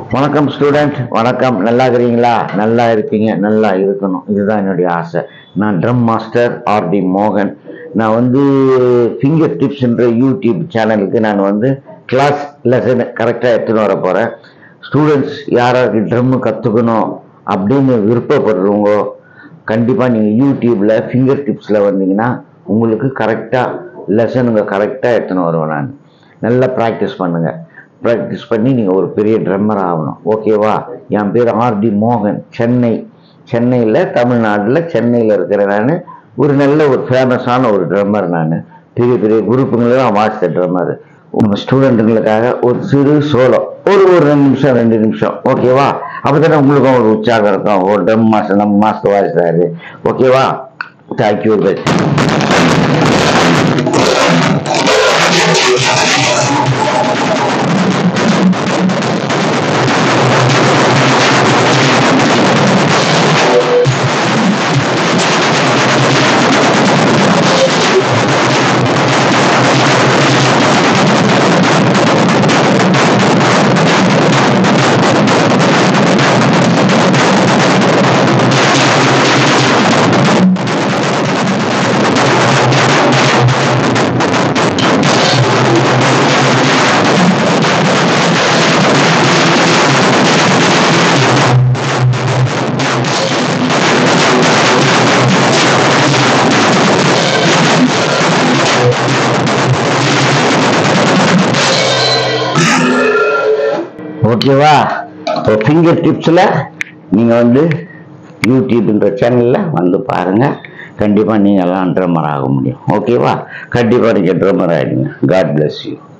வணக்கம் ஸ்டூடெண்ட் வணக்கம் நல்லா இருக்கிறீங்களா நல்லா இருப்பீங்க நல்லா இருக்கணும் இதுதான் என்னுடைய ஆசை நான் ட்ரம் மாஸ்டர் ஆர் டி மோகன் நான் வந்து ஃபிங்கர் டிப்ஸ்ன்ற யூடியூப் சேனலுக்கு நான் வந்து கிளாஸ் லெசன் கரெக்டாக எடுத்துன்னு வர போகிறேன் ஸ்டூடெண்ட்ஸ் யாராருக்கு ட்ரம்மு கற்றுக்கணும் அப்படின்னு விருப்பப்படுறவங்க கண்டிப்பாக நீங்கள் யூடியூப்பில் ஃபிங்கர் டிப்ஸில் வந்தீங்கன்னா உங்களுக்கு கரெக்டாக லெசனுங்க கரெக்டாக எடுத்துன்னு வருவேன் நான் நல்லா ப்ராக்டிஸ் பண்ணுங்கள் ப்ராக்டிஸ் பண்ணி நீங்கள் ஒரு பெரிய ட்ரம்மர் ஆகணும் ஓகேவா என் பேர் ஆர்டி மோகன் சென்னை சென்னையில் தமிழ்நாட்டில் சென்னையில் இருக்கிற நான் ஒரு நல்ல ஒரு ஃபேமஸான ஒரு ட்ரம்மர் நான் பெரிய பெரிய குரூப்புங்களெல்லாம் வாசித்த ட்ரம்மர் உங்கள் ஸ்டூடெண்ட்டுங்களுக்காக ஒரு சிறு சோளம் ஒரு ஒரு ரெண்டு நிமிஷம் ரெண்டு நிமிஷம் ஓகேவா அப்போ தானே உங்களுக்கும் ஒரு உற்சாகம் இருக்கும் ஒரு ட்ரம் மாஸ்டர் நம்ம மாஸ்டர் வாசித்தாரு ஓகேவா தேங்க்யூ வெரி ஓகேவா இப்போ ஃபிங்கர் டிப்ஸில் நீங்கள் வந்து யூடியூப்ன்ற சேனலில் வந்து பாருங்கள் கண்டிப்பாக நீங்கள் எல்லாம் ட்ரம்மர் ஆக முடியும் ஓகேவா கண்டிப்பாக நீங்கள் ட்ரம்மர் ஆகிடுங்க காட் bless யூ